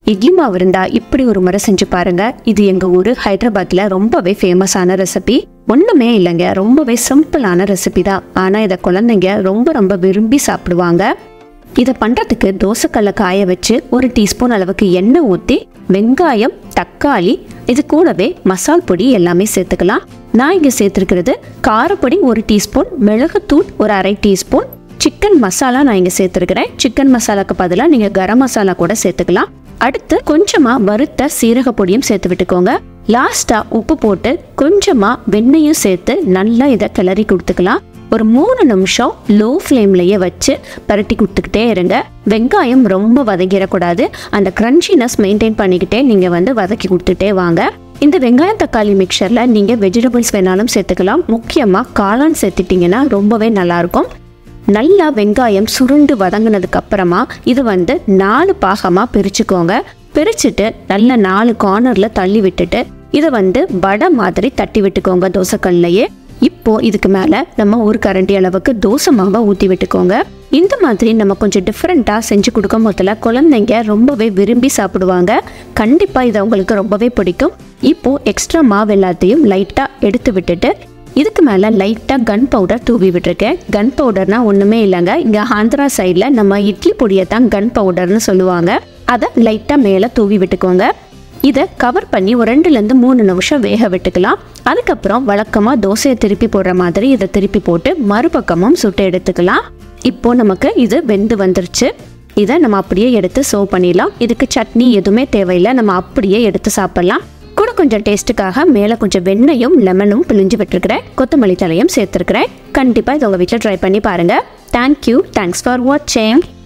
இட்லி மாவு இருந்தா இப்படி ஒரு முறை செஞ்சு பாருங்க இது எங்க ஊரு ஹைதராபாத்ல ரொம்பவே ஃபேமஸான ரெசிபி ஒண்ணுமே இல்லைங்க ரொம்பவே சிம்பிளான ரெசிபி தான் ஆனா இதை குழந்தைங்க ரொம்ப ரொம்ப விரும்பி சாப்பிடுவாங்க இதை பண்ணுறதுக்கு தோசைக்கல்லை காய வச்சு ஒரு டீஸ்பூன் அளவுக்கு எண்ணெய் ஊற்றி வெங்காயம் தக்காளி இது கூடவே மசால் பொடி எல்லாமே சேர்த்துக்கலாம் நான் இங்கே சேர்த்துருக்கிறது காரப்பொடி ஒரு டீஸ்பூன் மிளகுத்தூள் ஒரு அரை டீஸ்பூன் சிக்கன் மசாலா நான் இங்கே சேர்த்துருக்கிறேன் சிக்கன் மசாலாக்கு பதிலாக நீங்கள் கரம் மசாலா கூட சேர்த்துக்கலாம் அடுத்து கொஞ்சமாக வறுத்த சீரக பொடியும் சேர்த்து விட்டுக்கோங்க லாஸ்ட்டாக உப்பு போட்டு கொஞ்சமாக வெண்ணெயும் சேர்த்து நல்லா இதை கிளறி கொடுத்துக்கலாம் ஒரு மூணு நிமிஷம் லோ ஃப்ளேம்லயே வச்சு பரட்டி கொடுத்துக்கிட்டே இருங்க வெங்காயம் ரொம்ப வதங்கிடக்கூடாது அந்த க்ரன்ச்சினஸ் மெயின்டைன் பண்ணிக்கிட்டே நீங்கள் வந்து வதக்கி கொடுத்துட்டே வாங்க இந்த வெங்காயம் தக்காளி மிக்சரில் நீங்கள் வெஜிடபிள்ஸ் வேணாலும் சேர்த்துக்கலாம் முக்கியமாக காளான் சேர்த்துட்டிங்கன்னா ரொம்பவே நல்லாயிருக்கும் நல்லா வெங்காயம் சுருண்டு வதங்கினதுக்கு அப்புறமா இது வந்து நாலு பாகமாக பிரிச்சுக்கோங்க பிரிச்சுட்டு நல்ல நாலு கார்னரில் தள்ளி விட்டுட்டு இதை வந்து வடை மாதிரி தட்டி விட்டுக்கோங்க தோசைக்கல்லையே இப்போ இதுக்கு மேலே நம்ம ஒரு கரண்டி அளவுக்கு தோசை மாவை ஊற்றி விட்டுக்கோங்க இந்த மாதிரி நம்ம கொஞ்சம் டிஃப்ரெண்ட்டாக செஞ்சு கொடுக்கும் போதில் குழந்தைங்க ரொம்பவே விரும்பி சாப்பிடுவாங்க கண்டிப்பாக இது அவங்களுக்கு ரொம்பவே பிடிக்கும் இப்போ எக்ஸ்ட்ரா மாவு எல்லாத்தையும் லைட்டாக எடுத்து விட்டுட்டு இதுக்கு மேலே லைட்டாக கன் பவுடர் தூவி விட்டுருக்கேன் கன் பவுடர்னா ஒன்றுமே இல்லைங்க இங்கே ஆந்திரா சைடில் நம்ம இட்லி பொடியை தான் கன் பவுடர்னு சொல்லுவாங்க அதை லைட்டாக மேலே தூவி விட்டுக்கோங்க இதை கவர் பண்ணி ஒரு ரெண்டுலேருந்து மூணு நிமிஷம் வேக விட்டுக்கலாம் அதுக்கப்புறம் வழக்கமாக தோசையை திருப்பி போடுற மாதிரி இதை திருப்பி போட்டு மறுபக்கமும் சுட்டு எடுத்துக்கலாம் இப்போ நமக்கு இது வெந்து வந்துருச்சு இதை நம்ம அப்படியே எடுத்து சர்வ் பண்ணிடலாம் இதுக்கு சட்னி எதுவுமே தேவையில்லை நம்ம அப்படியே எடுத்து சாப்பிட்லாம் கூட கொஞ்சம் டேஸ்ட்டுக்காக மேலே கொஞ்சம் வெண்ணெயும் லெமனும் பிழிஞ்சு விட்டுருக்கிறேன் கொத்தமல்லி தலையும் சேர்த்துருக்கிறேன் கண்டிப்பாக இதை உங்கள் வீட்டில் ட்ரை பண்ணி பாருங்கள் தேங்க்யூ தேங்க்ஸ் ஃபார் வாட்சிங்